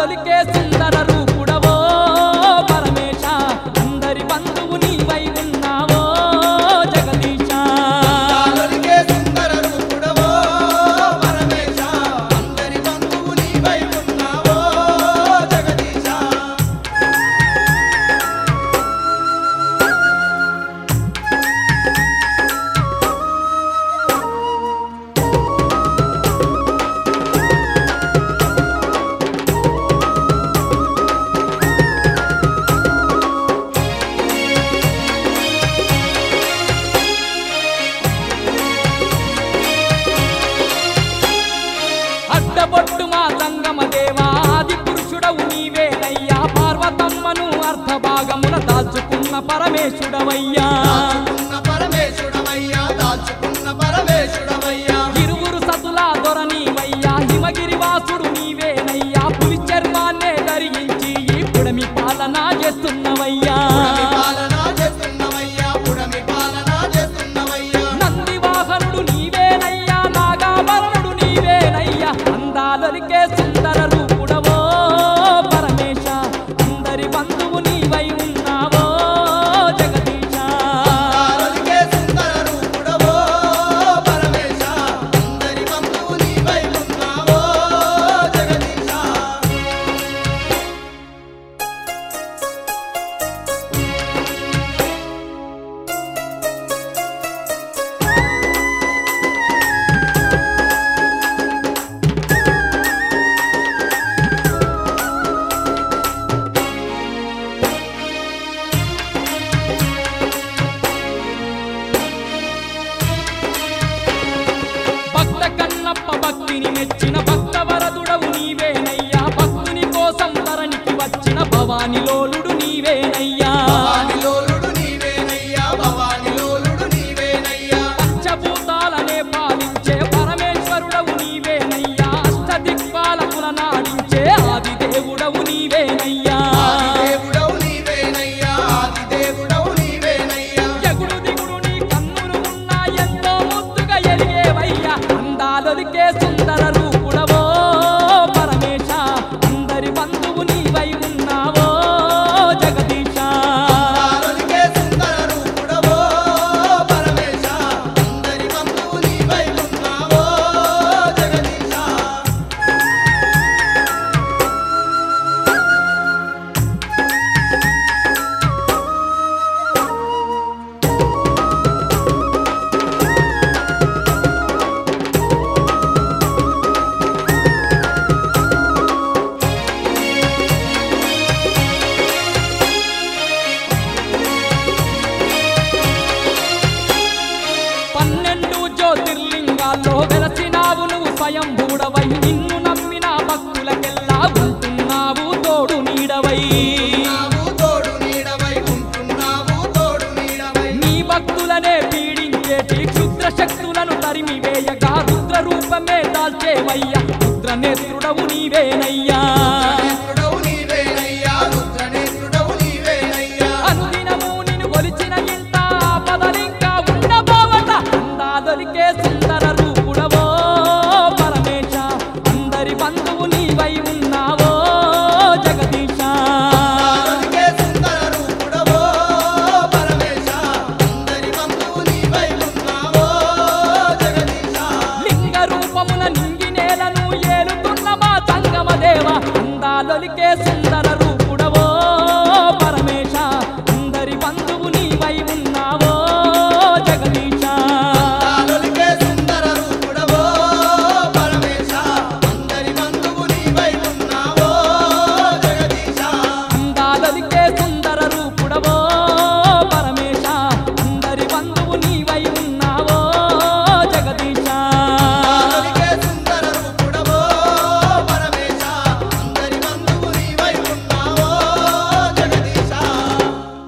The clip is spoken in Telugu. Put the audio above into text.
అందాలొలికే సుందర రూపుడవో పరమేశ అందరి బంధువు నీవై ఉన్నావో జగదీశ కాలొలికే సుందర రూపుడవో పరమేశ అందరి బంధువు నీవై ఉన్నావో జగదీశ అడ్డబొట్టు మా సంగమ దేవా ఆది పురుషుడవు నీవేనయ్యా పార్వతమ్మను అర్ధభాగమున దాచుకున్న పరమేశుడవయ్యా దాచుకున్న పరమేశుడవయ్యా దాచుకున్న పరమేశుడవయ్యా ఇరువురు సతులా దొర నీవయ్యా హిమగిరి వాసుడు నీవేనయ్యా పులి చర్మాన్నే ధరించి ఈ పుడమి పాలన చేస్తున్నవయ్యా పుడమి పాలన చేస్తున్నవయ్యా పుడమి పాలన చేస్తున్నవయ్యా నంది వాహనుడు నీవేనయ్యా నాగాభరణుడు నీవేనయ్యా అందాలొలికే సుందర రూపుడవో పరమేశ అందరి బంధువు నీవై ఉన్నావో జగదీశ కాలొలికే సుందర రూపుడవో పరమేశ అందరి బంధువు నీవై ఉన్నావో జగదీశ భక్త కన్నప్ప భక్తిని మెచ్చిన భక్త వరదుడవు నీవేనయ్యా భక్తుని కోసం ధరణికి వచ్చిన భవానిలోలుడు నీవేనయ్యా భవానిలోలుడు నీవేనయ్యా భవానిలోలుడు నీవేనయ్యా పంచభూతాలనే పాలించే పరమేశ్వరుడవు నీవేనయ్యా అష్టదిక్పాలకుల నాడించే ఆది దేవుడవు నీవేనయ్యా ఆదిదేవుడవు నీవేనయ్యా ఆదిదేవుడవు నీవేనయ్యా ఎగుడు దిగుడు నీ కన్నులు ఉన్నా ఎంతో ముద్దుగా ఎలిగేవయ్యా అందాలొలికే సుందర రూపుడవో పరమేశ అందరి బంధువు నీవై ఉన్నావో జగదీశ కాలొలికే సుందర రూపుడవో పరమేశ అందరి బంధువు నీవై ఉన్నావో జగదీశ పన్నెండు జ్యోతిర్లింగాల్లో వెలసినావు నువ్వు స్వయంభూడవై నిన్ను నమ్మిన భక్తులకెల్లా ఉంటున్నావు తోడు నీడవై ఉన్నావు తోడు నీడవై ఉంటున్నావు తోడు నీడవై నీ భక్తులనే పీడించేటి క్షుద్ర శక్తులను తరిమి వేయగా రుద్ర రూపమే దాల్చేవయ్యా రుద్ర నేత్రుడవు నీవేనయ్యా రుద్రనేత్రుడవు నీవేనయ్యా రుద్రనేత్రుడవు నీవేనయ్యా అనుదినము నిన్ను కొలిచిన ఇంత పదలింకా ఉండబోవట అందాదొలికే సుందర రూపుడవో పరమేశ అందరి బంధువు నీవై ఉన్నావో జగదీశ కాలొలికే సుందర రూపుడవో పరమేశ అందరి బంధువు నీవై ఉన్నావో జగదీశ లింగ రూపమున నింగి నేలను ఏలుతున్న మా సంగమ దేవ అందాలొలికే సుందర